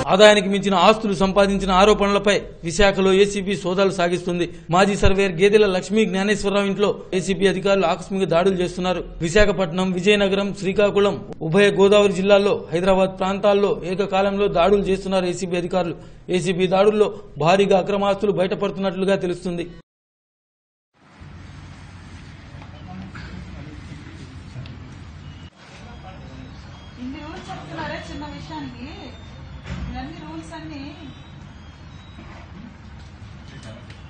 ఆదాయానికి మించిన ఆస్తులు సంపాదించిన ఆరోపణలపై విశాఖలో ఏసీబీ సోదాలు సాగిస్తుంది మాజీ సర్వేయర్ గేదెల లక్ష్మీ జ్ఞానేశ్వరరావు ఇంట్లో ఏసీబీ అధికారులు ఆకస్మిక దాడులు చేస్తున్నారు విశాఖపట్నం విజయనగరం శ్రీకాకుళం ఉభయ గోదావరి జిల్లాల్లో హైదరాబాద్ ప్రాంతాల్లో ఏకకాలంలో దాడులు చేస్తున్నారు ఏసీబీ అధికారులు ఏసీబీ దాడుల్లో భారీగా అక్రమాస్తులు బయటపడుతున్నట్లుగా తెలుస్తుంది ఇన్ని రూల్స్ చెప్తున్నారే చిన్న విషయానికి ఇవన్నీ రూల్స్ అన్ని